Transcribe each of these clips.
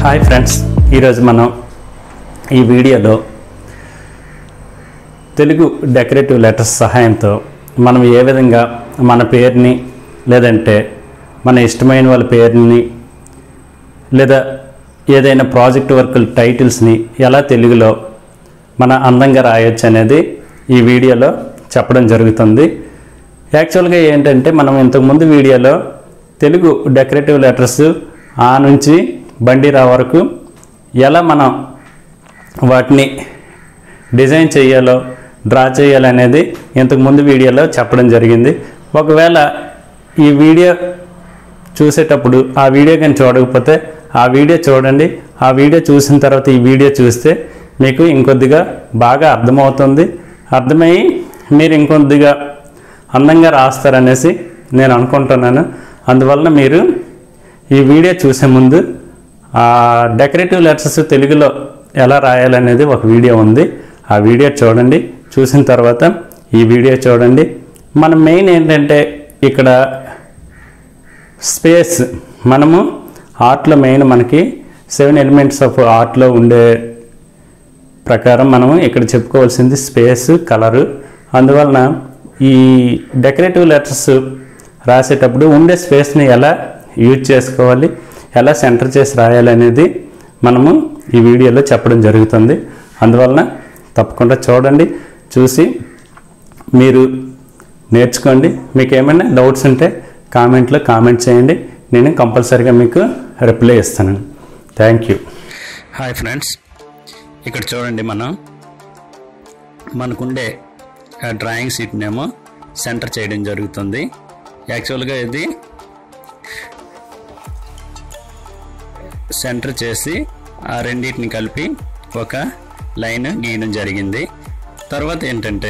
hi friends ఈరోజు మనం ఈ వీడియోలో తెలుగు డెకరేటివ్ లెటర్స్ సహాయంతో మనం ఏ విధంగా మన పేరుని లేదంటే మన ఇష్టమైన వాళ్ళ పేరుని లేదా ఏదైనా ప్రాజెక్ట్ వర్క్ టైటిల్స్ని ఎలా తెలుగులో మన అందంగా రాయొచ్చు అనేది ఈ వీడియోలో చెప్పడం జరుగుతుంది యాక్చువల్గా ఏంటంటే మనం ఇంతకుముందు వీడియోలో తెలుగు డెకరేటివ్ లెటర్స్ ఆ నుంచి బండిరా వరకు ఎలా మనం వాటిని డిజైన్ చేయాలో డ్రా చేయాలనేది ఇంతకుముందు వీడియోలో చెప్పడం జరిగింది ఒకవేళ ఈ వీడియో చూసేటప్పుడు ఆ వీడియో కానీ చూడకపోతే ఆ వీడియో చూడండి ఆ వీడియో చూసిన తర్వాత ఈ వీడియో చూస్తే మీకు ఇంకొద్దిగా బాగా అర్థమవుతుంది అర్థమయ్యి మీరు ఇంకొద్దిగా అందంగా రాస్తారనేసి నేను అనుకుంటున్నాను అందువలన మీరు ఈ వీడియో చూసే ముందు ఆ డెకరేటివ్ లెటర్స్ తెలుగులో ఎలా రాయాలనేది ఒక వీడియో ఉంది ఆ వీడియో చూడండి చూసిన తర్వాత ఈ వీడియో చూడండి మన మెయిన్ ఏంటంటే ఇక్కడ స్పేస్ మనము ఆర్ట్లో మెయిన్ మనకి సెవెన్ ఎలిమెంట్స్ ఆఫ్ ఆర్ట్లో ఉండే ప్రకారం మనము ఇక్కడ చెప్పుకోవాల్సింది స్పేస్ కలరు అందువలన ఈ డెకరేటివ్ లెటర్స్ రాసేటప్పుడు ఉండే స్పేస్ని ఎలా యూజ్ చేసుకోవాలి ఎలా సెంటర్ చేసి రాయాలి అనేది మనము ఈ వీడియోలో చెప్పడం జరుగుతుంది అందువలన తప్పకుండా చూడండి చూసి మీరు నేర్చుకోండి మీకు ఏమైనా డౌట్స్ ఉంటే కామెంట్లో కామెంట్ చేయండి నేను కంపల్సరీగా మీకు రిప్లై ఇస్తాను థ్యాంక్ యూ హాయ్ ఫ్రెండ్స్ ఇక్కడ చూడండి మనం మనకుండే ఆ డ్రాయింగ్ షీట్నేమో సెంటర్ చేయడం జరుగుతుంది యాక్చువల్గా ఇది సెంటర్ చేసి ఆ రెండింటిని కలిపి ఒక లైన్ గీయడం జరిగింది తర్వాత ఏంటంటే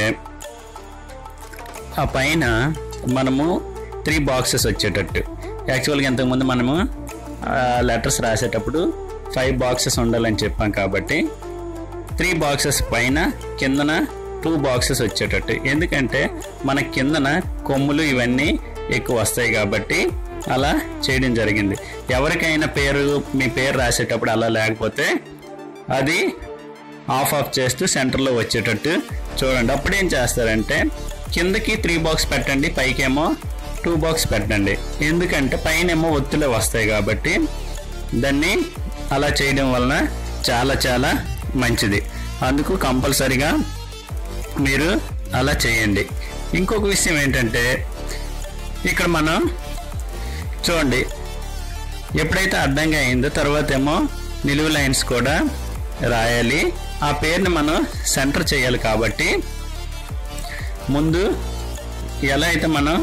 ఆ పైన మనము త్రీ బాక్సెస్ వచ్చేటట్టు యాక్చువల్గా ఇంతకుముందు మనము లెటర్స్ రాసేటప్పుడు ఫైవ్ బాక్సెస్ ఉండాలని చెప్పాం కాబట్టి త్రీ బాక్సెస్ పైన కిందన టూ బాక్సెస్ వచ్చేటట్టు ఎందుకంటే మన కిందన కొమ్ములు ఇవన్నీ ఎక్కువ వస్తాయి కాబట్టి అలా చేయడం జరిగింది ఎవరికైనా పేరు మీ పేరు రాసేటప్పుడు అలా లేకపోతే అది ఆఫ్ ఆఫ్ చేస్తూ సెంటర్లో వచ్చేటట్టు చూడండి అప్పుడు ఏం చేస్తారంటే కిందకి త్రీ బాక్స్ పెట్టండి పైకేమో టూ బాక్స్ పెట్టండి ఎందుకంటే పైన ఏమో ఒత్తులే వస్తాయి కాబట్టి దాన్ని అలా చేయడం వలన చాలా చాలా మంచిది అందుకు కంపల్సరిగా మీరు అలా చేయండి ఇంకొక విషయం ఏంటంటే ఇక్కడ మనం చూడండి ఎప్పుడైతే అర్థంగా అయిందో తర్వాత ఏమో నిలువు లైన్స్ కూడా రాయాలి ఆ పేరుని మనం సెంటర్ చేయాలి కాబట్టి ముందు ఎలా అయితే మనం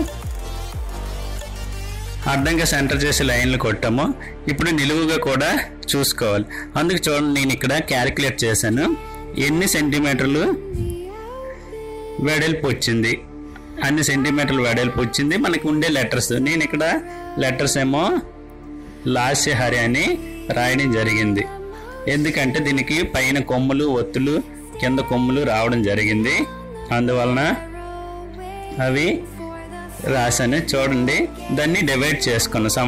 అడ్డంగా సెంటర్ చేసి లైన్లు కొట్టామో ఇప్పుడు నిలువుగా కూడా చూసుకోవాలి అందుకు చూడండి నేను ఇక్కడ క్యాలిక్యులేట్ చేశాను ఎన్ని సెంటీమీటర్లు వెడల్పు వచ్చింది అన్ని సెంటీమీటర్లు వెడల్పు వచ్చింది మనకు ఉండే లెటర్స్ నేను ఇక్కడ లెటర్స్ ఏమో లాస్యహరి అని రాయడం జరిగింది ఎందుకంటే దీనికి పైన కొమ్ములు ఒత్తులు కింద కొమ్ములు రావడం జరిగింది అందువలన అవి రాశాను చూడండి దాన్ని డివైడ్ చేసుకున్నాను సమ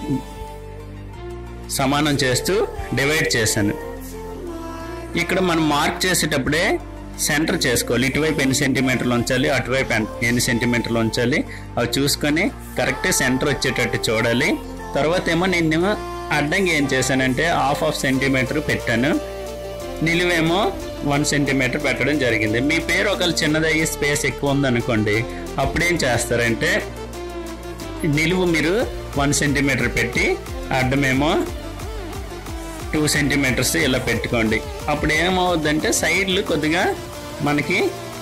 సమానం చేస్తూ డివైడ్ చేశాను ఇక్కడ మనం మార్క్ చేసేటప్పుడే సెంటర్ చేసుకోవాలి ఇటువైపు ఎన్ని సెంటీమీటర్లు ఉంచాలి అటువైపు ఎన్- ఎన్ని సెంటీమీటర్లు ఉంచాలి అవి చూసుకొని కరెక్ట్ సెంటర్ వచ్చేటట్టు చూడాలి తర్వాత ఏమో నేను అడ్డంగా ఏం చేశానంటే హాఫ్ ఆఫ్ సెంటీమీటర్ పెట్టాను నిలువేమో వన్ సెంటీమీటర్ పెట్టడం జరిగింది మీ పేరు ఒకవేళ చిన్నదయ్యి స్పేస్ ఎక్కువ ఉందనుకోండి అప్పుడేం చేస్తారంటే నిలువు మీరు వన్ సెంటీమీటర్ పెట్టి అడ్డమేమో టూ సెంటీమీటర్స్ ఇలా పెట్టుకోండి అప్పుడు ఏమవుద్దంటే సైడ్లు కొద్దిగా మనకి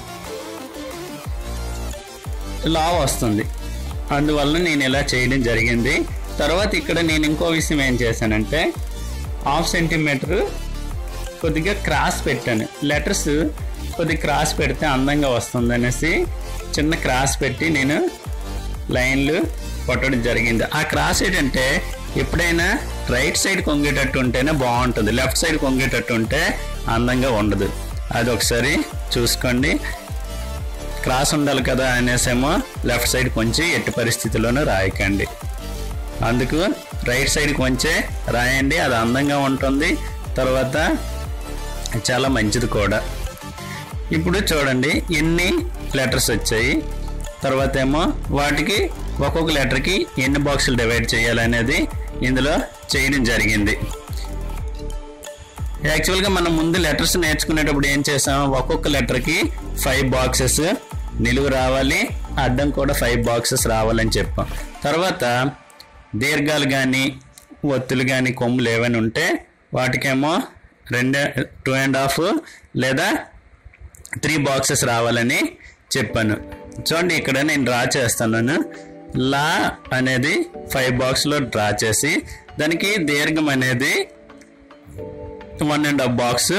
లావ్ వస్తుంది అందువల్ల నేను ఇలా చేయడం జరిగింది తర్వాత ఇక్కడ నేను ఇంకో విషయం ఏం చేశానంటే హాఫ్ సెంటీమీటర్ కొద్దిగా క్రాస్ పెట్టాను లెటర్స్ కొద్దిగా క్రాస్ పెడితే అందంగా వస్తుంది అనేసి చిన్న క్రాస్ పెట్టి నేను లైన్లు కొట్టడం జరిగింది ఆ క్రాస్ ఏంటంటే ఎప్పుడైనా రైట్ సైడ్ కొంగేటట్టు ఉంటేనే బాగుంటుంది లెఫ్ట్ సైడ్ కొంగేటట్టు ఉంటే అందంగా ఉండదు అది ఒకసారి చూసుకోండి క్రాస్ ఉండాలి కదా అనేసేమో లెఫ్ట్ సైడ్ కొంచెం ఎట్టి పరిస్థితిలోనూ రాయకండి అందుకు రైట్ సైడ్కి వంచే రాయండి అది అందంగా ఉంటుంది తర్వాత చాలా మంచిది కూడా ఇప్పుడు చూడండి ఎన్ని లెటర్స్ వచ్చాయి తర్వాత ఏమో వాటికి ఒక్కొక్క లెటర్కి ఎన్ని బాక్సులు డివైడ్ చేయాలనేది ఇందులో చేయడం జరిగింది యాక్చువల్గా మనం ముందు లెటర్స్ నేర్చుకునేటప్పుడు ఏం చేసాం ఒక్కొక్క లెటర్కి ఫైవ్ బాక్సెస్ నిలువు రావాలి అడ్డం కూడా ఫైవ్ బాక్సెస్ రావాలని చెప్పాం తర్వాత దీర్ఘాలు కానీ ఒత్తులు కానీ కొమ్ములు ఏమైనా ఉంటే వాటికేమో రెండు టూ అండ్ హాఫ్ లేదా త్రీ బాక్సెస్ రావాలని చెప్పాను చూడండి ఇక్కడ నేను డ్రా చేస్తున్నాను లా అనేది ఫైవ్ బాక్స్లో డ్రా చేసి దానికి దీర్ఘం అనేది one and half box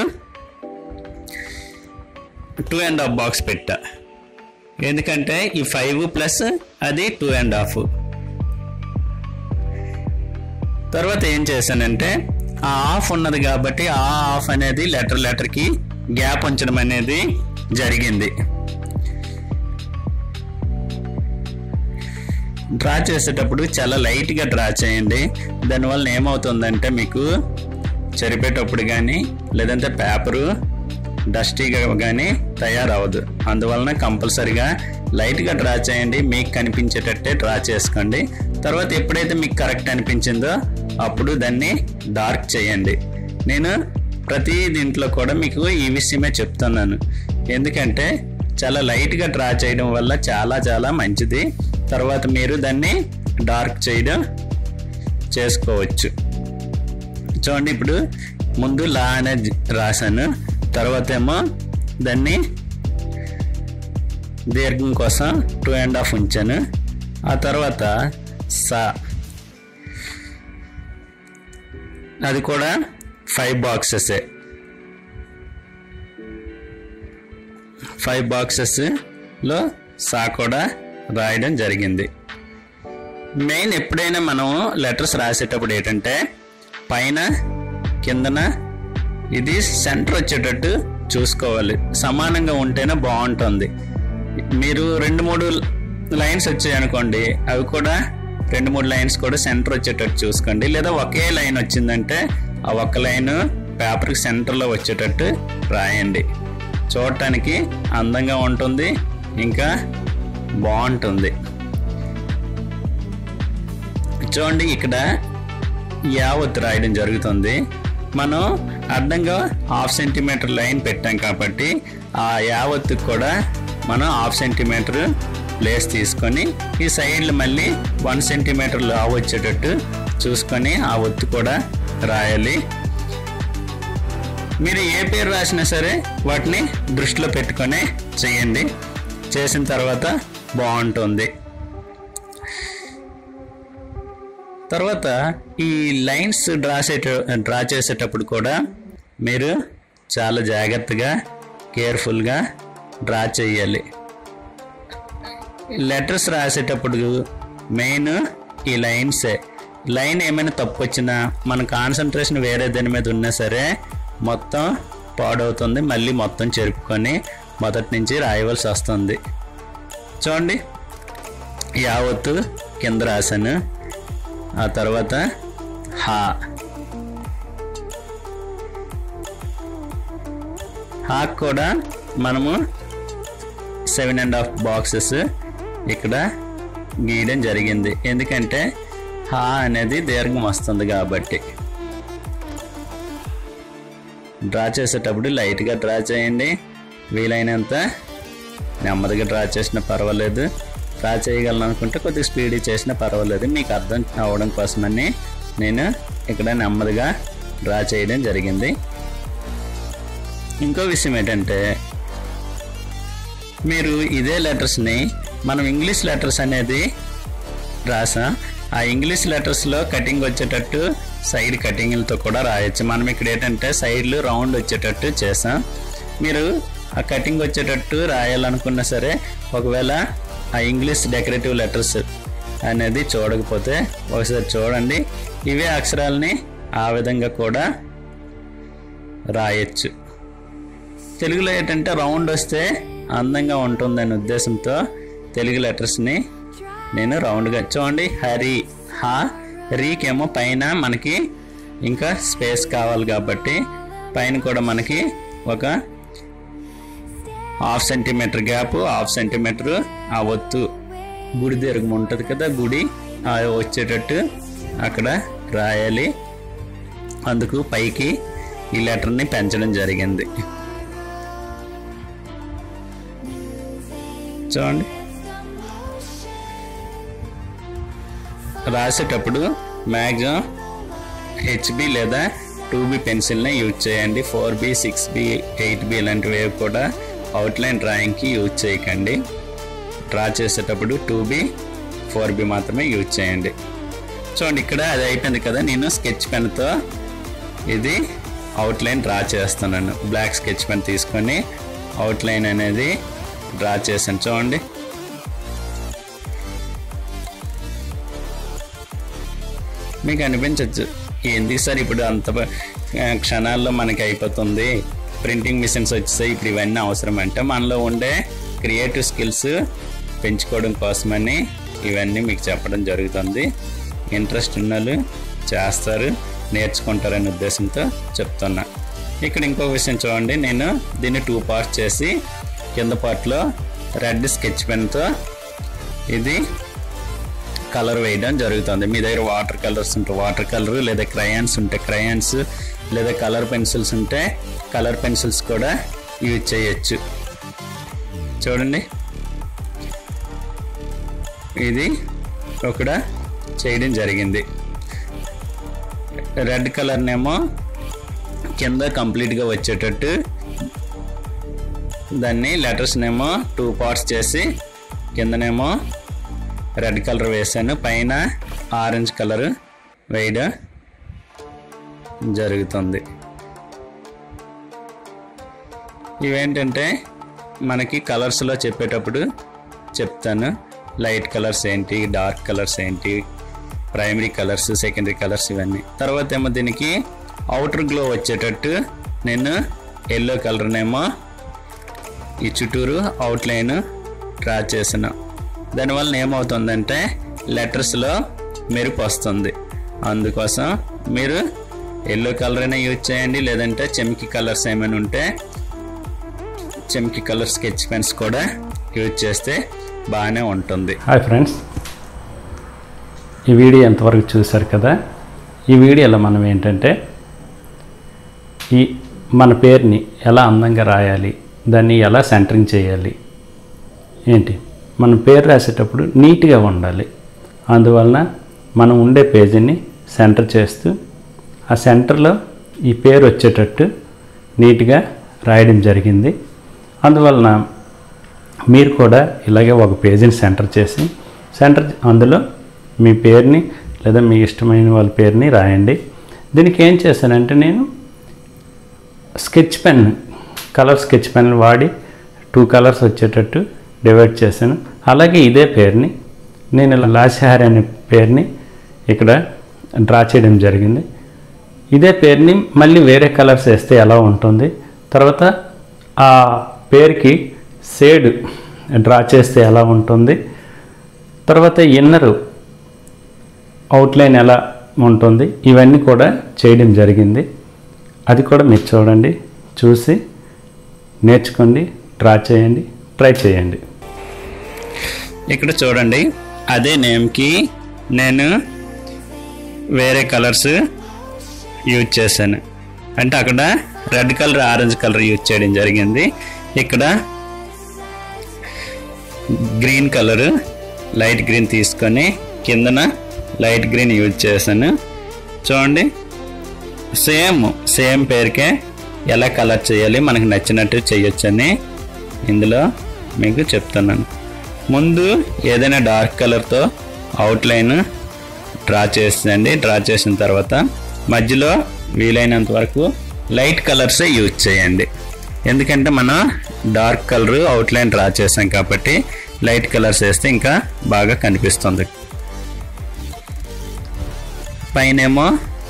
two and half box పెట్టా ఎందుకంటే ఈ ఫైవ్ ప్లస్ అది టూ అండ్ హాఫ్ తర్వాత ఏం చేశానంటే ఆ ఆఫ్ ఉన్నది కాబట్టి ఆ ఆఫ్ అనేది లెటర్ లెటర్కి గ్యాప్ ఉంచడం అనేది జరిగింది డ్రా చేసేటప్పుడు చాలా లైట్గా డ్రా చేయండి దానివల్ల ఏమవుతుందంటే మీకు చెరిపేటప్పుడు కానీ లేదంటే పేపరు డస్టీగా కానీ తయారవదు అందువలన కంపల్సరిగా లైట్గా డ్రా చేయండి మీకు కనిపించేటట్టే డ్రా చేసుకోండి తర్వాత ఎప్పుడైతే మీకు కరెక్ట్ అనిపించిందో అప్పుడు దాన్ని డార్క్ చేయండి నేను ప్రతి దీంట్లో కూడా మీకు ఈ విషయమే చెప్తున్నాను ఎందుకంటే చాలా లైట్గా డ్రా చేయడం వల్ల చాలా చాలా మంచిది తర్వాత మీరు దాన్ని డార్క్ చేయడం చేసుకోవచ్చు చూడండి ఇప్పుడు ముందు లా అనేది రాశాను తర్వాత ఏమో దాన్ని దీర్ఘం కోసం టూ అండ్ హాఫ్ ఉంచాను ఆ తర్వాత సా అది కూడా ఫైవ్ బాక్సెసే ఫైవ్ బాక్సెస్లో సా కూడా రాయడం జరిగింది మెయిన్ ఎప్పుడైనా మనం లెటర్స్ రాసేటప్పుడు ఏంటంటే పైన కిందన ఇది సెంటర్ వచ్చేటట్టు చూసుకోవాలి సమానంగా ఉంటేనే బాగుంటుంది మీరు రెండు మూడు లైన్స్ వచ్చాయి అనుకోండి అవి కూడా రెండు మూడు లైన్స్ కూడా సెంటర్ వచ్చేటట్టు చూసుకోండి లేదా ఒకే లైన్ వచ్చిందంటే ఆ ఒక్క లైన్ పేపర్కి సెంటర్లో వచ్చేటట్టు రాయండి చూడటానికి అందంగా ఉంటుంది ఇంకా బాగుంటుంది చూడండి ఇక్కడ యావత్ రాయడం జరుగుతుంది మనం అడ్డంగా హాఫ్ సెంటీమీటర్ లైన్ పెట్టాం కాబట్టి ఆ యావత్తు కూడా మనం హాఫ్ సెంటీమీటర్ ప్లేస్ తీసుకొని ఈ సైడ్లు మళ్ళీ వన్ సెంటీమీటర్ లావు వచ్చేటట్టు చూసుకొని ఆ ఒత్తు కూడా రాయాలి మీరు ఏ పేరు రాసినా సరే వాటిని దృష్టిలో పెట్టుకొని చేయండి చేసిన తర్వాత బాగుంటుంది తర్వాత ఈ లైన్స్ డ్రా చేసే డ్రా చేసేటప్పుడు కూడా మీరు చాలా జాగ్రత్తగా కేర్ఫుల్గా డ్రా చేయాలి లెటర్స్ రాసేటప్పుడు మెయిన్ ఈ లైన్సే లైన్ ఏమైనా తప్పు వచ్చినా మన కాన్సన్ట్రేషన్ వేరే దాని మీద ఉన్నా సరే మొత్తం పాడవుతుంది మళ్ళీ మొత్తం చెరుపుకొని మొదటి నుంచి రాయవలసి వస్తుంది చూడండి యావత్తు కింద రాశాను ఆ తర్వాత హా హాక్ కూడా మనము సెవెన్ అండ్ హాఫ్ బాక్సెస్ ఇక్కడ గీయడం జరిగింది ఎందుకంటే హా అనేది దీర్ఘం వస్తుంది కాబట్టి డ్రా చేసేటప్పుడు లైట్గా డ్రా చేయండి వీలైనంత నెమ్మదిగా డ్రా చేసినా పర్వాలేదు డ్రా చేయగలను అనుకుంటే కొద్దిగా స్పీడ్ చేసినా పర్వాలేదు మీకు అర్థం అవ్వడం కోసమని నేను ఇక్కడ నెమ్మదిగా డ్రా చేయడం జరిగింది ఇంకో విషయం ఏంటంటే మీరు ఇదే లెటర్స్ని మనం ఇంగ్లీష్ లెటర్స్ అనేది రాసాం ఆ ఇంగ్లీష్ లెటర్స్లో కటింగ్ వచ్చేటట్టు సైడ్ కటింగ్లతో కూడా రాయొచ్చు మనం ఇక్కడ ఏంటంటే సైడ్లు రౌండ్ వచ్చేటట్టు చేసాం మీరు ఆ కటింగ్ వచ్చేటట్టు రాయాలనుకున్నా సరే ఒకవేళ ఆ ఇంగ్లీష్ డెకరేటివ్ లెటర్స్ అనేది చూడకపోతే ఒకసారి చూడండి ఇవే అక్షరాలని ఆ విధంగా కూడా రాయొచ్చు తెలుగులో ఏంటంటే రౌండ్ వస్తే అందంగా ఉంటుందనే ఉద్దేశంతో తెలుగు లెటర్స్ని నేను రౌండ్గా చూడండి హరి హా రీకేమో పైన మనకి ఇంకా స్పేస్ కావాలి కాబట్టి పైన కూడా మనకి ఒక half centimetre gap half centimetre ఆ ఒత్తు గుడి దీర్ఘం ఉంటుంది కదా గుడి ఆ వచ్చేటట్టు అక్కడ రాయాలి అందుకు పైకి ఈ లెటర్ని పెంచడం జరిగింది చూడండి రాసేటప్పుడు మ్యాక్సిమం హెచ్బి లేదా టూ బి పెన్సిల్ని యూజ్ చేయండి four B six B eight B ఇలాంటివి కూడా అవుట్లైన్ డ్రాయింగ్కి యూజ్ చేయకండి డ్రా చేసేటప్పుడు టూ బి ఫోర్ బి మాత్రమే యూజ్ చేయండి చూడండి ఇక్కడ అది అయిపోయింది కదా నేను స్కెచ్ పెన్తో ఇది అవుట్లైన్ డ్రా చేస్తున్నాను బ్లాక్ స్కెచ్ పెన్ తీసుకొని అవుట్లైన్ అనేది డ్రా చేశాను చూడండి మీకు అనిపించవచ్చు ఎందుకు సార్ ఇప్పుడు అంత ప- ఆ, క్షణాల్లో మనకి అయిపోతుంది ప్రింటింగ్ మిషన్స్ వచ్చేసాయి ఇప్పుడు ఇవన్నీ అవసరం అంటే మనలో ఉండే క్రియేటివ్ స్కిల్స్ పెంచుకోవడం కోసమని ఇవన్నీ మీకు చెప్పడం జరుగుతుంది ఇంట్రెస్ట్ ఉన్న వాళ్ళు చేస్తారు నేర్చుకుంటారనే ఉద్దేశంతో చెప్తున్నా ఇక్కడ ఇంకో విషయం చూడండి నేను దీన్ని టూ పార్ట్స్ చేసి కింద పార్ట్లో రెడ్ స్కెచ్ పెన్తో ఇది కలర్ వేయడం జరుగుతుంది మీ దగ్గర వాటర్ కలర్స్ ఉంటే వాటర్ కలర్ లేదా క్రయాన్స్ ఉంటే క్రయాన్స్ లేదా కలర్ పెన్సిల్స్ ఉంటే కలర్ పెన్సిల్స్ కూడా యూజ్ చేయొచ్చు చూడండి ఇది ఒకడ చేయడం జరిగింది రెడ్ కలర్నేమో కింద కంప్లీట్గా వచ్చేటట్టు దాన్ని లెటర్స్నేమో టూ పార్ట్స్ చేసి కిందనేమో రెడ్ కలర్ వేసాను పైన ఆరెంజ్ కలర్ వేయడం జరుగుతుంది ఇవేంటంటే మనకి కలర్స్లో చెప్పేటప్పుడు చెప్తాను లైట్ కలర్స్ ఏంటి డార్క్ కలర్స్ ఏంటి ప్రైమరీ కలర్స్ సెకండరీ కలర్స్ ఇవన్నీ తర్వాత ఏమో దీనికి అవుటర్ గ్లో వచ్చేటట్టు నేను ఎల్లో కలర్నేమో ఈ చుట్టూరు అవుట్లైన్ డ్రా చేసిన దానివల్ల ఏమవుతుందంటే లెటర్స్లో మెరుపు వస్తుంది అందుకోసం మీరు ఎల్లో కలర్ అయినా యూజ్ చేయండి లేదంటే చెమికి కలర్స్ ఏమైనా ఉంటే చెమికి కలర్ స్కెచ్ పెన్స్ కూడా యూజ్ చేస్తే బాగానే ఉంటుంది హాయ్ ఫ్రెండ్స్ ఈ వీడియో ఎంతవరకు చూశారు కదా ఈ వీడియోలో మనం ఏంటంటే ఈ మన పేరుని ఎలా అందంగా రాయాలి దాన్ని ఎలా సెంటరింగ్ చేయాలి ఏంటి మన పేరు రాసేటప్పుడు నీట్గా ఉండాలి అందువలన మనం ఉండే పేజీని సెంటర్ చేస్తూ ఆ సెంటర్లో ఈ పేరు వచ్చేటట్టు నీట్గా రాయడం జరిగింది అందువలన మీరు కూడా ఇలాగే ఒక పేజీని సెంటర్ చేసి సెంటర్ అందులో మీ పేరుని లేదా మీ ఇష్టమైన వాళ్ళ పేరుని రాయండి దీనికి ఏం చేశానంటే నేను sketch pen colour sketch pen వాడి టూ కలర్స్ వచ్చేటట్టు డివైడ్ చేశాను అలాగే ఇదే పేరుని నేను ఇలా లాసిహారి అనే పేరుని ఇక్కడ డ్రా చేయడం జరిగింది ఇదే పేరుని మళ్ళీ వేరే కలర్స్ వేస్తే ఎలా ఉంటుంది తర్వాత ఆ పేరుకి షేడ్ డ్రా చేస్తే ఎలా ఉంటుంది తర్వాత ఇన్నరు అవుట్లైన్ ఎలా ఉంటుంది ఇవన్నీ కూడా చేయడం జరిగింది అది కూడా మీరు చూడండి చూసి నేర్చుకోండి డ్రా చేయండి ట్రై చేయండి ఇక్కడ చూడండి అదే నేమ్కి నేను వేరే కలర్స్ యూజ్ చేశాను అంటే అక్కడ red colour orange colour use చేయడం జరిగింది ఇక్కడ గ్రీన్ కలర్ లైట్ గ్రీన్ తీసుకొని కిందన లైట్ గ్రీన్ యూజ్ చేశాను చూడండి సేమ్ సేమ్ పేరుకే ఎలా కలర్ చేయాలి మనకు నచ్చినట్టు చేయొచ్చని ఇందులో మీకు చెప్తున్నాను ముందు ఏదైనా డార్క్ కలర్తో అవుట్లైన్ డ్రా చేసేయండి డ్రా చేసిన తర్వాత మధ్యలో వీలైనంత వరకు లైట్ కలర్సే యూజ్ చేయండి ఎందుకంటే మనం డార్క్ కలర్ అవుట్లైన్ డ్రా చేసాం కాబట్టి లైట్ కలర్స్ వేస్తే ఇంకా బాగా కనిపిస్తుంది పైనేమో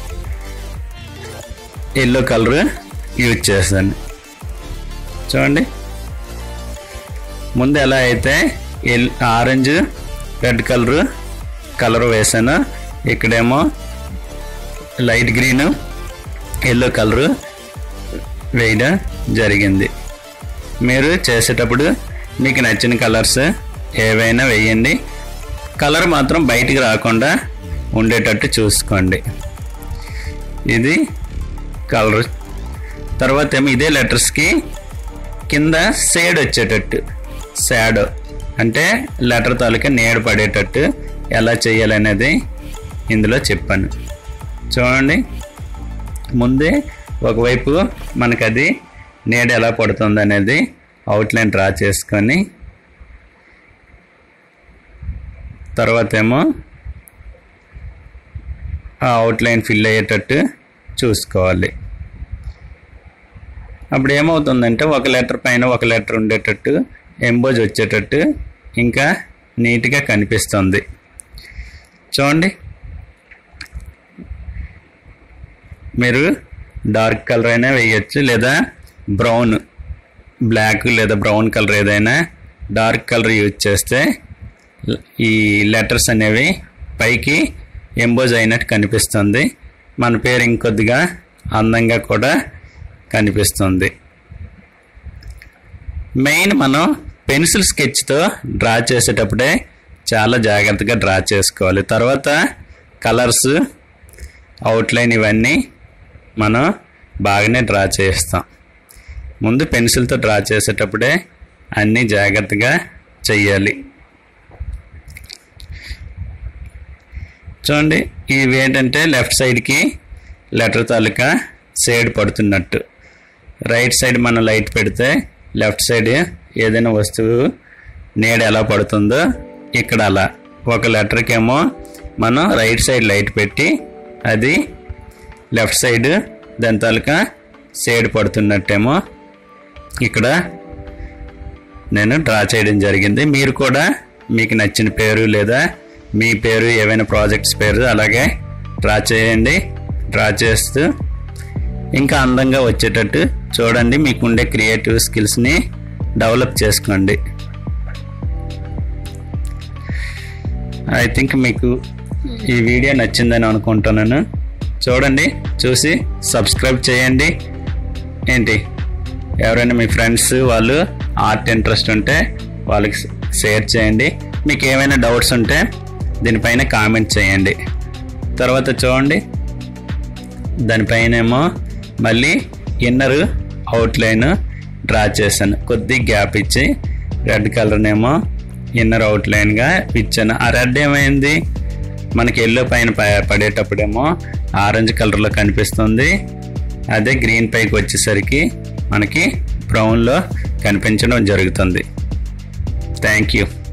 ఎల్లో కలర్ యూజ్ చేస్తాను చూడండి ముందు ఎలా అయితే ఎల్ ఆరెంజ్ రెడ్ కలర్ కలర్ వేసాను ఇక్కడేమో లైట్ గ్రీన్ ఎల్లో కలరు వేయడం జరిగింది మీరు చేసేటప్పుడు మీకు నచ్చిన కలర్స్ ఏవైనా వేయండి కలర్ మాత్రం బయటికి రాకుండా ఉండేటట్టు చూసుకోండి ఇది కలర్ తర్వాత ఏమో ఇదే లెటర్స్కి కింద షేడ్ వచ్చేటట్టు షాడో అంటే లెటర్ తాలూకా నీడ పడేటట్టు ఎలా చేయాలనేది ఇందులో చెప్పాను చూడండి ముందే ఒకవైపు మనకు అది నీడ ఎలా పడుతుంది అనేది అవుట్లైన్ డ్రా చేసుకొని తర్వాత ఏమో ఆ అవుట్లైన్ ఫిల్ అయ్యేటట్టు చూసుకోవాలి అప్పుడు ఏమవుతుందంటే ఒక లెటర్ పైన ఒక లెటర్ ఉండేటట్టు ఎంబోజ్ వచ్చేటట్టు ఇంకా నీట్గా కనిపిస్తుంది చూడండి మీరు డార్క్ కలర్ అయినా వేయచ్చు లేదా బ్రౌన్ బ్లాక్ లేదా బ్రౌన్ కలర్ ఏదైనా డార్క్ కలర్ యూజ్ చేస్తే ఈ లెటర్స్ అనేవి పైకి ఎంబోజ్ అయినట్టు కనిపిస్తుంది మన పేరు ఇంకొద్దిగా అందంగా కూడా కనిపిస్తుంది మెయిన్ మనం పెన్సిల్ స్కెచ్తో డ్రా చేసేటప్పుడే చాలా జాగ్రత్తగా డ్రా చేసుకోవాలి తర్వాత కలర్స్ అవుట్లైన్ ఇవన్నీ మనం బాగానే డ్రా చేస్తాం ముందు పెన్సిల్తో డ్రా చేసేటప్పుడే అన్నీ జాగ్రత్తగా చెయ్యాలి చూడండి ఇవి ఏంటంటే లెఫ్ట్ సైడ్కి లెటర్ తాలూకా షేడ్ పడుతున్నట్టు రైట్ సైడ్ మనం లైట్ పెడితే లెఫ్ట్ సైడ్ ఏదైనా వస్తువు నీడ ఎలా పడుతుందో ఇక్కడ అలా ఒక లెటర్కి ఏమో మనం రైట్ సైడ్ లైట్ పెట్టి అది లెఫ్ట్ సైడ్ దాని తాలూకా షేడ్ పడుతున్నట్టేమో ఇక్కడ నేను డ్రా చేయడం జరిగింది మీరు కూడా మీకు నచ్చిన పేరు లేదా మీ పేరు ఏవైనా ప్రాజెక్ట్స్ పేరు అలాగే డ్రా చేయండి డ్రా చేస్తూ ఇంకా అందంగా వచ్చేటట్టు చూడండి మీకుండే క్రియేటివ్ స్కిల్స్ని డెవలప్ చేసుకోండి ఐ థింక్ మీకు ఈ వీడియో నచ్చిందని అనుకుంటున్నాను చూడండి చూసి సబ్స్క్రైబ్ చేయండి ఏంటి ఎవరైనా మీ ఫ్రెండ్స్ వాళ్ళు ఆర్ట్ ఇంట్రెస్ట్ ఉంటే వాళ్ళకి షేర్ చేయండి మీకు ఏమైనా డౌట్స్ ఉంటే దీనిపైన కామెంట్ చేయండి తర్వాత చూడండి దానిపైన ఏమో మళ్ళీ ఇన్నర్ అవుట్లైన్ డ్రా చేశాను కొద్ది గ్యాప్ ఇచ్చి రెడ్ కలర్నేమో ఇన్నర్ అవుట్లైన్గా ఇచ్చాను ఆ రెడ్ ఏమైంది మనకి ఎల్లో పైన ప- పడేటప్పుడేమో ఆరెంజ్ కలర్లో కనిపిస్తుంది అదే గ్రీన్ పైకి వచ్చేసరికి మనకి బ్రౌన్లో కనిపించడం జరుగుతుంది థ్యాంక్ యూ